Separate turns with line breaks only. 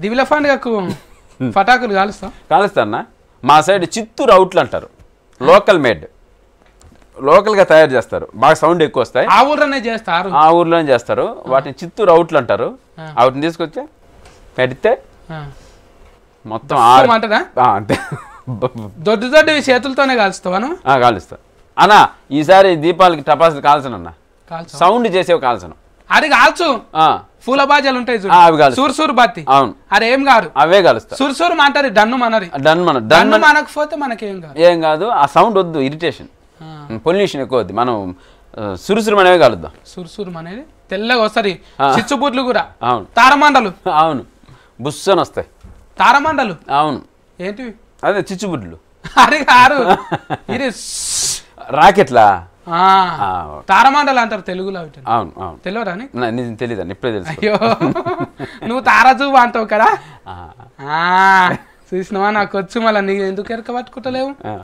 దివిల పండుగకు పటాకులు కాలుస్తాం
కాలుస్తానా మా సైడ్ చిత్తూరు అవుట్లు అంటారు లోకల్ మేడ్ లోకల్గా తయారు చేస్తారు బాగా సౌండ్ ఎక్కువ వస్తాయి
ఆ ఊర్లోనే చేస్తారు
ఆ ఊర్లోనే చేస్తారు వాటిని చిత్తూరు అవుట్లు అంటారు వాటిని తీసుకొచ్చి పెడితే
ఆ.
మొత్తం ఆరు
అంటదా
ఆ, అంతే
దొడ్డు దొడ్డివి చేతులతోనే కాలుస్తావాను
ఆ, కాలుస్తా అన్నా ఈసారి దీపాలకి టపాసులు కాల్చనన్నా
కాల్చు
సౌండ్ చేసేవి కాల్చను
అది కాల్చు
ఆ,
పూల బాజాలు ఉంటాయి
ఆ, అవి
చూడు
కాల్చు.
సూరు సూరు బత్తి
అవును
అది ఏం కాదు
అవే కాలుస్తా
సూరు సూరు అంటారు డన్ను మనరి
డన్ మన డన్
డన్ను మనకపోతే మనకేం కాదు
ఏం కాదు ఆ సౌండ్ వద్దు ఇరిటేషన్
ఆ,
పొల్యూషన్ ఎక్కువ వద్దు మనం ఆ, సురుసురుమనేవి కాలుద్దాం
సూరు సూరు అనేది తెల్లగా వస్తుంది చిచ్చుబుడ్లు కూడా
అవును
తారమండలు
అవును బుస్సని వస్తాయి
తారమండలు
అవును
ఏంటివి
అదే చిచ్చుబుడ్లు
అది కారు ఇది
రాకెట్లా
ఆ,
ఆ,
తారమండలు అంటారు తెలుగులో వీటిని
అవును అవును
తెలియరా నీకు?
నా- నిజం తెలీదండి ఇప్పుడే తెలుసు
అయ్యో నువ్వు తారాజుబు అంటావు కదా
ఆ,
ఆ, చూసినావా నాకు వచ్చు మళ్ళీ నీకు ఎందుకు ఎరక పట్టుకుంటలేవు
ఆ.